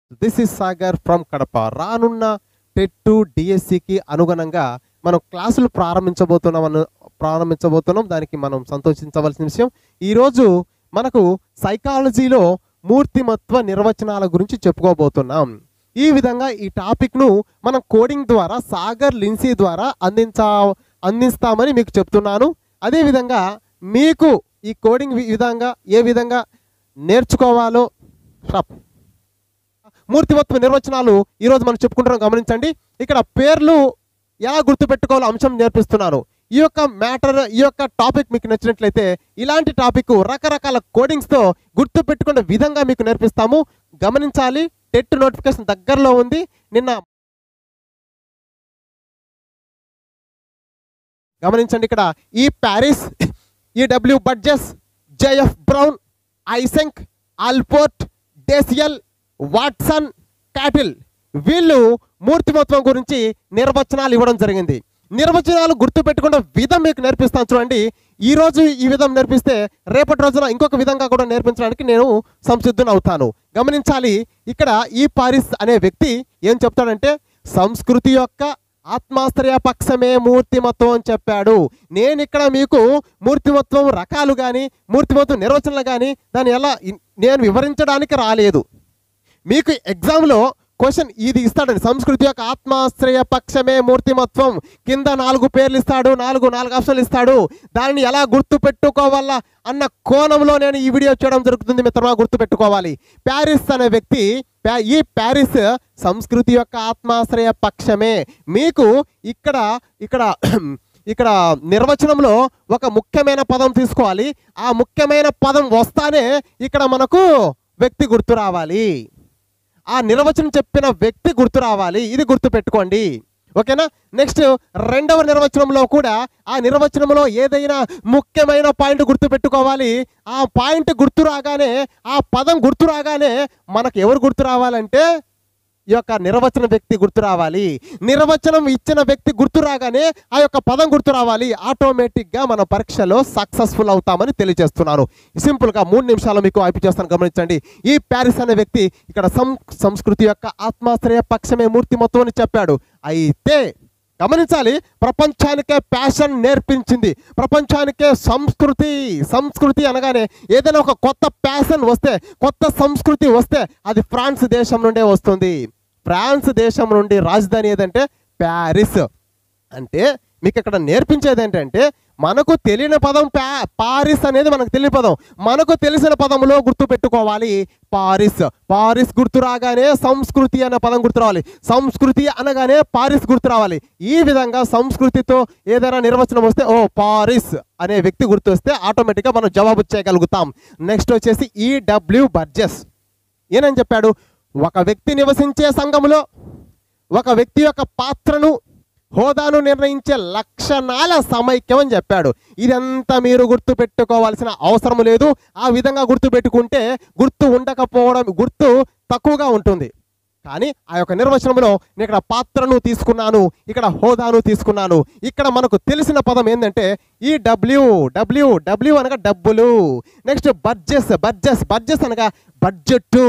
this is Sagar from Kadapa రానున్న TET డిఎస్సికి అనుగుణంగా మనం క్లాసులు ప్రారంభించబోతున్నాం ప్రారంభించబోతున్నాం దానికి మనం సంతోషించవలసిన విషయం ఈరోజు మనకు సైకాలజీలో మూర్తిమత్వ నిర్వచనాల గురించి చెప్పుకోబోతున్నాం ఈ విధంగా ఈ టాపిక్ను మనం కోడింగ్ ద్వారా సాగర్ లిన్సీ ద్వారా అందించా అందిస్తామని మీకు చెప్తున్నాను అదేవిధంగా మీకు ఈ కోడింగ్ వి- విధంగా ఏ విధంగా నేర్చుకోవాలో షాప్ మూర్తిమత్వ నిర్వచనాలు ఈరోజు మనం చెప్పుకుంటున్నాం గమనించండి ఇక్కడ పేర్లు ఎలా గుర్తుపెట్టుకోవాలో అంశం నేర్పిస్తున్నాను ఈ యొక్క మ్యాటర్ ఈ యొక్క టాపిక్ మీకు నచ్చినట్లయితే ఇలాంటి టాపిక్ రకరకాల కోడింగ్స్తో గుర్తుపెట్టుకునే విధంగా మీకు నేర్పిస్తాము గమనించాలి టెట్ నోటిఫికేషన్ దగ్గరలో ఉంది నిన్న గమనించండి ఇక్కడ ఈ ప్యారిస్ ఈ డబ్ల్యూ బడ్జెస్ జేఎఫ్ బ్రౌన్ ఐసెంక్ ఆల్పోర్ట్ డేసియల్ వాట్సన్ క్యాటిల్ వీళ్ళు మూర్తిమత్వం గురించి నిర్వచనాలు ఇవ్వడం జరిగింది నిర్వచనాలు గుర్తుపెట్టుకున్న విధం మీకు నేర్పిస్తాను చూడండి ఈ రోజు ఈ విధం నేర్పిస్తే రేపటి రోజున ఇంకొక విధంగా కూడా నేర్పించడానికి నేను సంసిద్ధుని అవుతాను గమనించాలి ఇక్కడ ఈ పారిస్ అనే వ్యక్తి ఏం చెప్తాడంటే సంస్కృతి యొక్క ఆత్మాశ్రయ పక్షమే మూర్తిమత్వం అని చెప్పాడు నేను ఇక్కడ మీకు మూర్తిమత్వం రకాలు కానీ మూర్తిమత్వం నిర్వచనలు కానీ దాన్ని ఎలా ఇన్- నేను వివరించడానికి రాలేదు మీకు ఎగ్జామ్లో క్వశ్చన్ ఇది ఇస్తాడండి సంస్కృతి యొక్క ఆత్మాశ్రయ పక్షమే మూర్తిమత్వం కింద నాలుగు పేర్లు ఇస్తాడు నాలుగు నాలుగు ఆప్షన్లు ఇస్తాడు దానిని ఎలా గుర్తు పెట్టుకోవాలా అన్న కోణంలో నేను ఈ వీడియో చేయడం జరుగుతుంది మిత్రమా గుర్తు పెట్టుకోవాలి ప్యారిస్ అనే వ్యక్తి ప్యా- ఈ ప్యారిస్ సంస్కృతి యొక్క ఆత్మాశ్రయ పక్షమే మీకు ఇక్కడ ఇక్కడ ఇక్కడ నిర్వచనంలో ఒక ముఖ్యమైన పదం తీసుకోవాలి ఆ ముఖ్యమైన పదం వస్తానే ఇక్కడ మనకు వ్యక్తి గుర్తు రావాలి ఆ నిర్వచనం చెప్పిన వ్యక్తి గుర్తు రావాలి ఇది గుర్తు పెట్టుకోండి ఓకేనా నెక్స్ట్ రెండవ నిర్వచనంలో కూడా ఆ నిర్వచనంలో ఏదైనా ముఖ్యమైన పాయింట్ గుర్తు పెట్టుకోవాలి ఆ పాయింట్ గుర్తు రాగానే ఆ పదం గుర్తు రాగానే మనకు ఎవరు గుర్తు రావాలంటే ఈ యొక్క నిర్వచన వ్యక్తి గుర్తు రావాలి నిర్వచనం ఇచ్చిన వ్యక్తి గుర్తు రాగానే ఆ యొక్క పదం గుర్తు రావాలి ఆటోమేటిక్గా మన పరీక్షలో సక్సెస్ఫుల్ అవుతామని తెలియజేస్తున్నాను సింపుల్గా మూడు నిమిషాలు మీకు అయిపి చేస్తాను గమనించండి ఈ ప్యారిస్ అనే వ్యక్తి ఇక్కడ సం సంస్కృతి యొక్క ఆత్మాశ్రయ పక్షమే మూర్తిమత్వం అని చెప్పాడు అయితే గమనించాలి ప్రపంచానికే ప్యాషన్ నేర్పించింది ప్రపంచానికే సంస్కృతి సంస్కృతి అనగానే ఏదైనా ఒక కొత్త ప్యాషన్ వస్తే కొత్త సంస్కృతి వస్తే అది ఫ్రాన్స్ దేశం నుండే వస్తుంది ఫ్రాన్స్ దేశం నుండి రాజధాని ఏదంటే ప్యారిస్ అంటే మీకు ఇక్కడ నేర్పించేది ఏంటంటే మనకు తెలియని పదం ప్యా పారిస్ అనేది మనకు తెలియని పదం మనకు తెలిసిన పదంలో గుర్తు పెట్టుకోవాలి పారిస్ పారిస్ గుర్తు రాగానే సంస్కృతి అనే పదం గుర్తు రావాలి సంస్కృతి అనగానే పారిస్ గుర్తు రావాలి ఈ విధంగా సంస్కృతితో ఏదైనా నిర్వచనం వస్తే ఓ పారిస్ అనే వ్యక్తి గుర్తు వస్తే ఆటోమేటిక్గా మనం జవాబు చేయగలుగుతాం నెక్స్ట్ వచ్చేసి ఈ డబ్ల్యూ బర్జెస్ ఏనని చెప్పాడు ఒక వ్యక్తి నివసించే సంఘంలో ఒక వ్యక్తి యొక్క పాత్రను హోదాను నిర్ణయించే లక్షణాల సమైక్యం అని చెప్పాడు ఇదంతా మీరు గుర్తు పెట్టుకోవాల్సిన అవసరం లేదు ఆ విధంగా గుర్తు పెట్టుకుంటే గుర్తు ఉండకపోవడం గుర్తు తక్కువగా ఉంటుంది కానీ ఆ యొక్క నిర్వచనంలో నేను ఇక్కడ పాత్రను తీసుకున్నాను ఇక్కడ హోదాను తీసుకున్నాను ఇక్కడ మనకు తెలిసిన పదం ఏంటంటే ఈ డబ్ల్యూ డబ్ల్యూ డబ్ల్యూ అనగా డబ్బులు నెక్స్ట్ బడ్జెస్ బడ్జెస్ బడ్జెస్ అనగా బడ్జెట్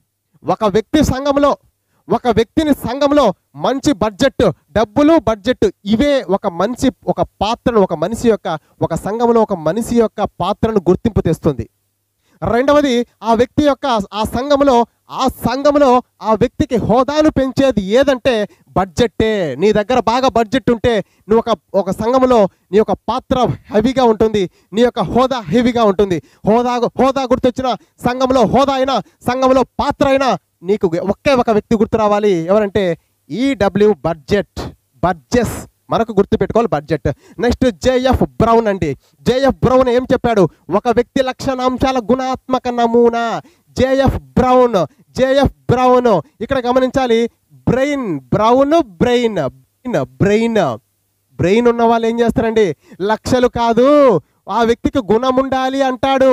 ఒక వ్యక్తి సంఘంలో ఒక వ్యక్తిని సంఘంలో మంచి బడ్జెట్ డబ్బులు బడ్జెట్ ఇవే ఒక మనిషి ఒక పాత్రను ఒక మనిషి యొక్క ఒక సంఘంలో ఒక మనిషి యొక్క పాత్రను గుర్తింపు తెస్తుంది రెండవది ఆ వ్యక్తి యొక్క ఆ సంఘంలో ఆ సంఘంలో ఆ వ్యక్తికి హోదాను పెంచేది ఏదంటే బడ్జెట్టే నీ దగ్గర బాగా బడ్జెట్ ఉంటే నువ్వు ఒక ఒక సంఘంలో నీ యొక్క పాత్ర హెవీగా ఉంటుంది నీ యొక్క హోదా హెవీగా ఉంటుంది హోదా హోదా గుర్తొచ్చిన సంఘంలో హోదా అయినా సంఘంలో పాత్ర అయినా నీకు ఒకే ఒక వ్యక్తి గుర్తు రావాలి ఎవరంటే ఈడబ్ల్యూ బడ్జెట్ బడ్జెస్ మనకు గుర్తు పెట్టుకోవాలి బడ్జెట్ నెక్స్ట్ జేఎఫ్ బ్రౌన్ అండి జేఎఫ్ బ్రౌన్ ఏం చెప్పాడు ఒక వ్యక్తి లక్షణాంశాల గుణాత్మక నమూనా జేఎఫ్ బ్రౌన్ జేఎఫ్ బ్రౌన్ ఇక్కడ గమనించాలి brain Brown brain brain brain ఉన్న వాళ్ళు ఏం చేస్తారండి లక్షలు కాదు ఆ వ్యక్తికి గుణం ఉండాలి అంటాడు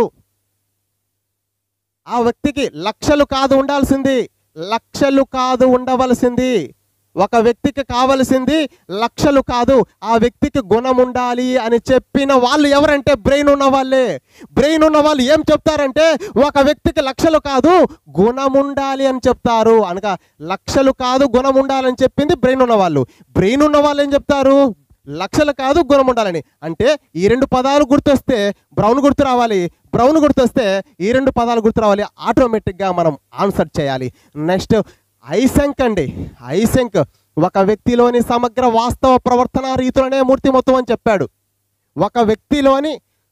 ఆ వ్యక్తికి లక్షలు కాదు ఉండాల్సింది లక్షలు కాదు ఉండవలసింది ఒక వ్యక్తికి కావలసింది లక్షలు కాదు ఆ వ్యక్తికి గుణం ఉండాలి అని చెప్పిన వాళ్ళు ఎవరంటే బ్రెయిన్ ఉన్న వాళ్ళే బ్రెయిన్ ఉన్న వాళ్ళు ఏం చెప్తారంటే ఒక వ్యక్తికి లక్షలు కాదు గుణం ఉండాలి అని చెప్తారు అనగా లక్షలు కాదు గుణం ఉండాలని చెప్పింది బ్రెయిన్ ఉన్న వాళ్ళు బ్రెయిన్ ఉన్న వాళ్ళు ఏం చెప్తారు లక్షలు కాదు గుణం ఉండాలని అంటే ఈ రెండు పదాలు గుర్తొస్తే బ్రౌన్ గుర్తు రావాలి బ్రౌన్ గుర్తొస్తే ఈ రెండు పదాలు గుర్తు రావాలి ఆటోమేటిక్గా మనం ఆన్సర్ చేయాలి నెక్స్ట్ ఐసెంక్ అండి ఐసెంక్ ఒక వ్యక్తిలోని సమగ్ర వాస్తవ ప్రవర్తన రీతులనే మూర్తిమత్వం అని చెప్పాడు ఒక వ్యక్తిలోని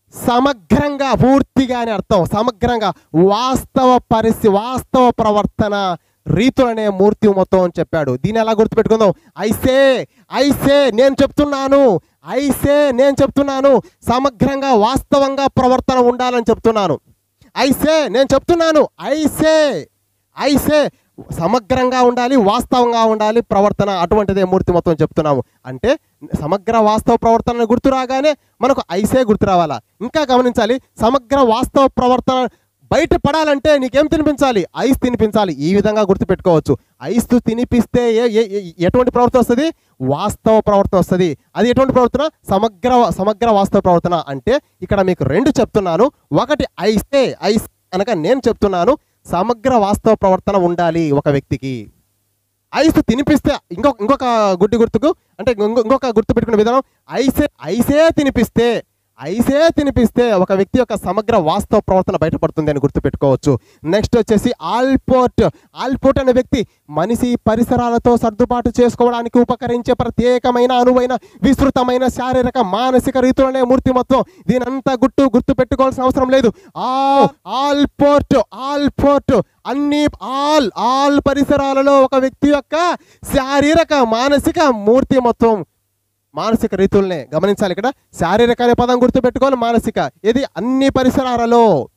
సమగ్రంగా పూర్తిగా అని అర్థం సమగ్రంగా వాస్తవ పరిస్థితి వాస్తవ ప్రవర్తన రీతులనే మూర్తి మొత్తం అని చెప్పాడు దీన్ని ఎలా గుర్తుపెట్టుకుందాం ఐసే ఐసే నేను చెప్తున్నాను ఐసే నేను చెప్తున్నాను సమగ్రంగా వాస్తవంగా ప్రవర్తన ఉండాలని చెప్తున్నాను ఐసే నేను చెప్తున్నాను ఐసే ఐసే సమగ్రంగా ఉండాలి వాస్తవంగా ఉండాలి ప్రవర్తన అటువంటిదే మూర్తి మొత్తం చెప్తున్నాము అంటే సమగ్ర వాస్తవ ప్రవర్తన గుర్తు రాగానే మనకు ఐసే గుర్తు రావాలా ఇంకా గమనించాలి సమగ్ర వాస్తవ ప్రవర్తన బయట పడాలంటే నీకేం తినిపించాలి ఐస్ తినిపించాలి ఈ విధంగా గుర్తుపెట్టుకోవచ్చు ఐస్ తినిపిస్తే ఏ ఏ- ఏ- ఎటువంటి ప్రవర్తన వస్తుంది వాస్తవ ప్రవర్తన వస్తుంది అది ఎటువంటి ప్రవర్తన సమగ్ర సమగ్ర వాస్తవ ప్రవర్తన అంటే ఇక్కడ మీకు రెండు చెప్తున్నాను ఒకటి ఐసే ఐస్ అనగా నేను చెప్తున్నాను సమగ్ర వాస్తవ ప్రవర్తన ఉండాలి ఒక వ్యక్తికి ఐస్ తినిపిస్తే ఇంకొక ఇంకొక గుడ్డి గుర్తుకు అంటే ఇంకొ- ఇంకొక గుర్తు పెట్టుకునే విధానం ఐసే ఐసే తినిపిస్తే ఐసే తినిపిస్తే ఒక వ్యక్తి యొక్క సమగ్ర వాస్తవ ప్రవర్తన బయటపడుతుంది అని గుర్తుపెట్టుకోవచ్చు నెక్స్ట్ వచ్చేసి ఆల్పోర్ట్ ఆల్పోర్ట్ అనే వ్యక్తి మనిషి పరిసరాలతో సర్దుబాటు చేసుకోవడానికి ఉపకరించే ప్రత్యేకమైన అనువైన విస్తృతమైన శారీరక మానసిక రీతులనే మూర్తిమత్వం దీనంతా గుట్టు గుర్తు పెట్టుకోవాల్సిన అవసరం లేదు ఆ ఆల్ పోర్ట్ ఆల్ పోర్ట్ అన్ని ఆల్ ఆల్ పరిసరాలలో ఒక వ్యక్తి యొక్క శారీరక మానసిక మూర్తిమత్వం మానసిక రీతుల్నే గమనించాలి ఇక్కడ శారీరక అనే పదం గుర్తుపెట్టుకోవాలి మానసిక ఇది అన్ని పరిసరాలలో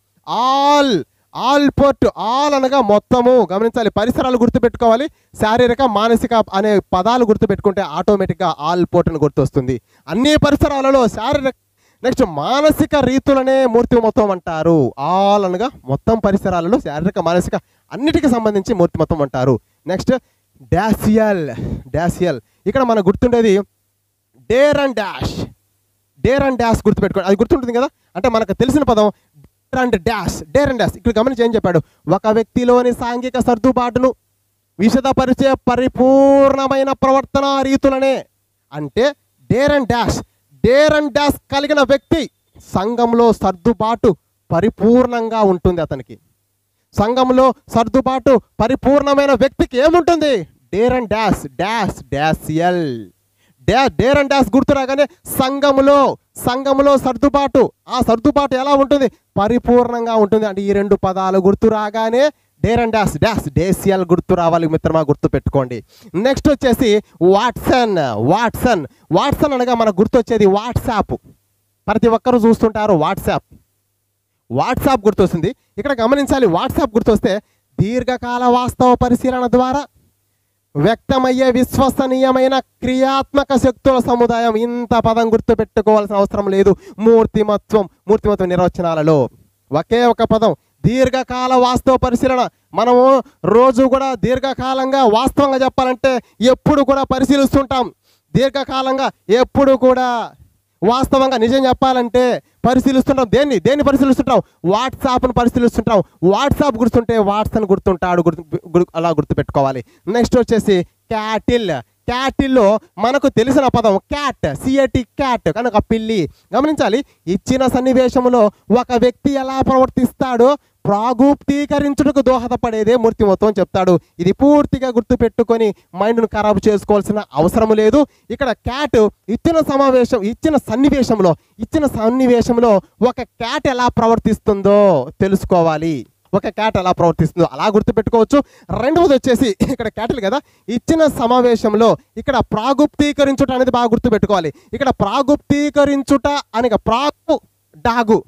ఆల్ ఆల్ పోర్ట్ ఆల్ అనగా మొత్తము గమనించాలి పరిసరాలు గుర్తుపెట్టుకోవాలి శారీరక మానసిక అనే పదాలు గుర్తుపెట్టుకుంటే ఆటోమేటిక్గా ఆల్ పోర్ట్ అని గుర్తొస్తుంది అన్ని పరిసరాలలో శారీరక నెక్స్ట్ మానసిక రీతులనే మూర్తిమత్వం అంటారు ఆల్ అనగా మొత్తం పరిసరాలలో శారీరక మానసిక అన్నిటికీ సంబంధించి మూర్తిమత్వం అంటారు నెక్స్ట్ డాసియల్ డాసియల్ ఇక్కడ మనకు గుర్తుండేది dare and dash dare and dash గుర్తుపెట్టుకోండి అది గుర్తుంటుంది కదా అంటే మనకు తెలిసిన పదం dare and dash dare and dash ఇక్కడ గమనించి ఏం చెప్పాడు ఒక వ్యక్తిలోని సాంఘిక సర్దుబాటును విశదపరిచే పరిపూర్ణమైన ప్రవర్తన రీతులనే అంటే dare and dash dare and dash కలిగిన వ్యక్తి సంఘంలో సర్దుబాటు పరిపూర్ణంగా ఉంటుంది అతనికి సంఘంలో సర్దుబాటు పరిపూర్ణమైన వ్యక్తికి ఏముంటుంది dare and dash dash dash L day dare and dash గుర్తు రాగానే సంఘములో సంఘములో సర్దుబాటు ఆ సర్దుబాటు ఎలా ఉంటుంది పరిపూర్ణంగా ఉంటుంది అంటే ఈ రెండు పదాలు గుర్తు రాగానే dare and dash dash Dashiell గుర్తు రావాలి మిత్రమా గుర్తు పెట్టుకోండి నెక్స్ట్ వచ్చేసి వాట్సన్ వాట్సన్ వాట్సన్ అనగా మనకు గుర్తు వచ్చేది వాట్సాప్ ప్రతి ఒక్కరూ చూస్తుంటారు వాట్సాప్ వాట్సాప్ గుర్తొస్తుంది ఇక్కడ గమనించాలి వాట్సాప్ గుర్తొస్తే దీర్ఘకాల వాస్తవ పరిశీలన ద్వారా వ్యక్తమయ్యే విశ్వసనీయమైన క్రియాత్మక శక్తుల సముదాయం ఇంత పదం గుర్తుపెట్టుకోవాల్సిన అవసరం లేదు మూర్తిమత్వం మూర్తిమత్వ నిర్వచనాలలో ఒకే ఒక పదం దీర్ఘకాల వాస్తవ పరిశీలన మనము రోజు కూడా దీర్ఘకాలంగా వాస్తవంగా చెప్పాలంటే ఎప్పుడు కూడా పరిశీలిస్తుంటాం దీర్ఘకాలంగా ఎప్పుడు కూడా వాస్తవంగా నిజం చెప్పాలంటే పరిశీలిస్తుంటాం దేన్ని దేన్ని పరిశీలిస్తుంటాం వాట్సాప్ను పరిశీలిస్తుంటాం వాట్సాప్ గుర్తుంటే వాట్సాప్ గుర్తుంటాడు గుర్తు గుర్- అలా గుర్తుపెట్టుకోవాలి నెక్స్ట్ వచ్చేసి క్యాటిల్ క్యాటిల్లో మనకు తెలిసిన పదం క్యాట్ సిఏటి క్యాట్ కనుక పిల్లి గమనించాలి ఇచ్చిన సన్నివేశంలో ఒక వ్యక్తి ఎలా ప్రవర్తిస్తాడో ప్రాగుప్తీకరించుటకు దోహదపడేదే మూర్తిమత్వం చెప్తాడు ఇది పూర్తిగా గుర్తుపెట్టుకొని మైండ్ను ఖరాబు చేసుకోవాల్సిన అవసరం లేదు ఇక్కడ క్యాట్ ఇచ్చిన సమావేశం ఇచ్చిన సన్నివేశంలో ఇచ్చిన సన్నివేశంలో ఒక క్యాట్ ఎలా ప్రవర్తిస్తుందో తెలుసుకోవాలి ఒక క్యాట్ ఎలా ప్రవర్తిస్తుందో అలా గుర్తుపెట్టుకోవచ్చు రెండవది వచ్చేసి ఇక్కడ క్యాటిల్ కదా ఇచ్చిన సమావేశంలో ఇక్కడ ప్రాగుప్తీకరించుట అనేది బాగా గుర్తుపెట్టుకోవాలి ఇక్కడ ప్రాగుప్తీకరించుట అనగా ప్రాగు డాగు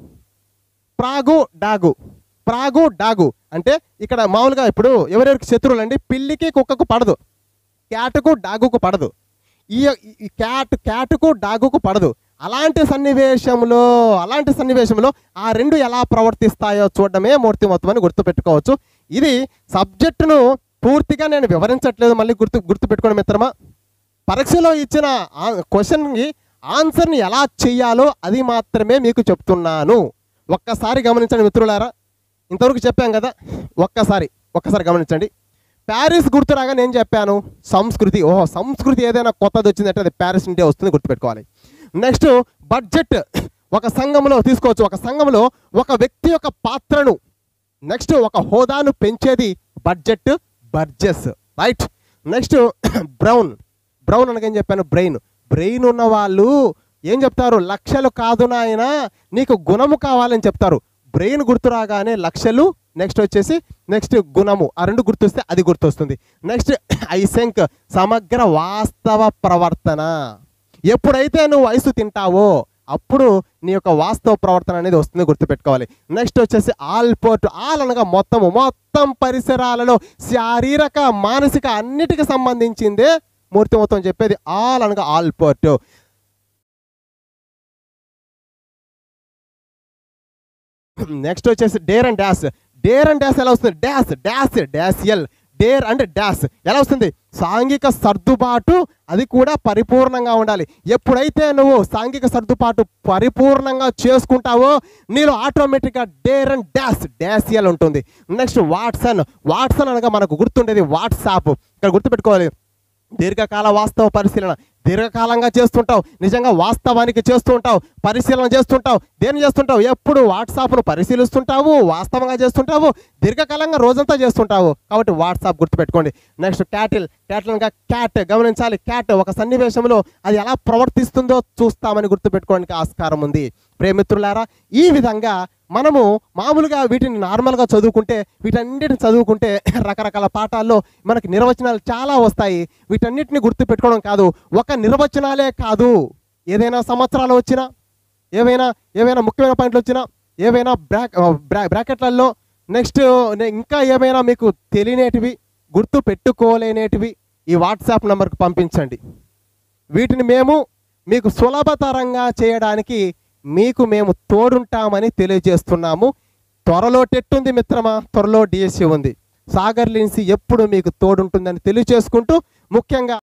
ప్రాగు డాగు ప్రాగు డాగు అంటే ఇక్కడ మామూలుగా ఇప్పుడు ఎవరెవరికి శత్రువులు అండి పిల్లికి కుక్కకు పడదు క్యాట్కు డాగుకు పడదు ఈ ఈ క్యాట్ క్యాట్కు డాగుకు పడదు అలాంటి సన్నివేశంలో అలాంటి సన్నివేశంలో ఆ రెండు ఎలా ప్రవర్తిస్తాయో చూడడమే మూర్తిమత్వం అని గుర్తుపెట్టుకోవచ్చు ఇది సబ్జెక్టును పూర్తిగా నేను వివరించట్లేదు మళ్ళీ గుర్తు గుర్తుపెట్టుకోండి మిత్రమా పరీక్షలో ఇచ్చిన ఆ- క్వశ్చన్కి ఆన్సర్ని ఎలా చేయాలో అది మాత్రమే మీకు చెప్తున్నాను ఒక్కసారి గమనించండి మిత్రులారా ఇంతవరకు చెప్పాం కదా ఒక్కసారి ఒక్కసారి గమనించండి ప్యారిస్ గుర్తు రాగా నేను చెప్పాను సంస్కృతి ఓహో సంస్కృతి ఏదైనా కొత్తది వచ్చిందంటే అది ప్యారిస్ నుండే వస్తుంది గుర్తుపెట్టుకోవాలి నెక్స్ట్ బడ్జెట్ ఒక సంఘంలో తీసుకోవచ్చు ఒక సంఘంలో ఒక వ్యక్తి యొక్క పాత్రను నెక్స్ట్ ఒక హోదాను పెంచేది బడ్జెట్ బడ్జెస్ రైట్ నెక్స్ట్ బ్రౌన్ బ్రౌన్ అనగా ఏం చెప్పాను బ్రెయిన్ బ్రెయిన్ ఉన్న వాళ్ళు ఏం చెప్తారు లక్షలు కాదు నాయన నీకు గుణము కావాలని చెప్తారు బ్రెయిన్ గుర్తు రాగానే లక్షలు నెక్స్ట్ వచ్చేసి నెక్స్ట్ గుణము ఆ రెండు గుర్తొస్తే అది గుర్తొస్తుంది నెక్స్ట్ ఐసెంక్ సమగ్ర వాస్తవ ప్రవర్తన ఎప్పుడైతే నువ్వు వయసు తింటావో అప్పుడు నీ యొక్క వాస్తవ ప్రవర్తన అనేది వస్తుంది గుర్తుపెట్టుకోవాలి నెక్స్ట్ వచ్చేసి ఆల్ పోర్ట్ ఆల్ అనగా మొత్తము మొత్తం పరిసరాలలో శారీరక మానసిక అన్నిటికి సంబంధించిందే మూర్తిమత్వం చెప్పేది ఆల్ అనగా ఆల్ పోర్ట్ నెక్స్ట్ వచ్చేసి dare and dash dare and dash ఎలా వస్తుంది dash dash dash L dare and dash ఎలా వస్తుంది సాంఘిక సర్దుబాటు అది కూడా పరిపూర్ణంగా ఉండాలి ఎప్పుడైతే నువ్వు సాంఘిక సర్దుబాటు పరిపూర్ణంగా చేసుకుంటావో నీలో ఆటోమేటిక్గా dare and dash dash L ఉంటుంది నెక్స్ట్ వాట్సన్ వాట్సన్ అనగా మనకు గుర్తుండేది వాట్సాప్ ఇక్కడ గుర్తుపెట్టుకోవాలి దీర్ఘకాల వాస్తవ పరిశీలన దీర్ఘకాలంగా చేస్తుంటావు నిజంగా వాస్తవానికి చేస్తూ ఉంటావు పరిశీలన చేస్తుంటావు దేన్ని చేస్తుంటావు ఎప్పుడు వాట్సాప్ను పరిశీలిస్తుంటావు వాస్తవంగా చేస్తుంటావు దీర్ఘకాలంగా రోజంతా చేస్తుంటావు కాబట్టి వాట్సాప్ గుర్తుపెట్టుకోండి నెక్స్ట్ క్యాటిల్ క్యాటిల్ అనగా క్యాట్ గమనించాలి క్యాట్ ఒక సన్నివేశంలో అది ఎలా ప్రవర్తిస్తుందో చూస్తామని గుర్తుపెట్టుకోవడానికి ఆస్కారం ఉంది ప్రేమిత్రులారా ఈ విధంగా మనము మామూలుగా వీటిని నార్మల్గా చదువుకుంటే వీటన్నిటిని చదువుకుంటే రకరకాల పాఠాల్లో మనకి నిర్వచనాలు చాలా వస్తాయి వీటన్నిటిని గుర్తుపెట్టుకోవడం కాదు ఒక నిర్వచనాలే కాదు ఏదైనా సంవత్సరాలు వచ్చినా ఏవైనా ఏవైనా ముఖ్యమైన పాయింట్లు వచ్చినా ఏవైనా బ్రాక్ బ్రా బ్రాకెట్లలో నెక్స్ట్ ఇంకా ఏమైనా మీకు తెలియనేటివి గుర్తు పెట్టుకోలేనేటివి ఈ వాట్సాప్ నెంబర్కి పంపించండి వీటిని మేము మీకు సులభతరంగా చేయడానికి మీకు మేము తోడుంటామని తెలియజేస్తున్నాము త్వరలో టెట్ ఉంది మిత్రమా త్వరలో డిఎస్సి ఉంది సాగర్ లిన్సీ ఎప్పుడు మీకు తోడుంటుందని తెలియజేసుకుంటూ ముఖ్యంగా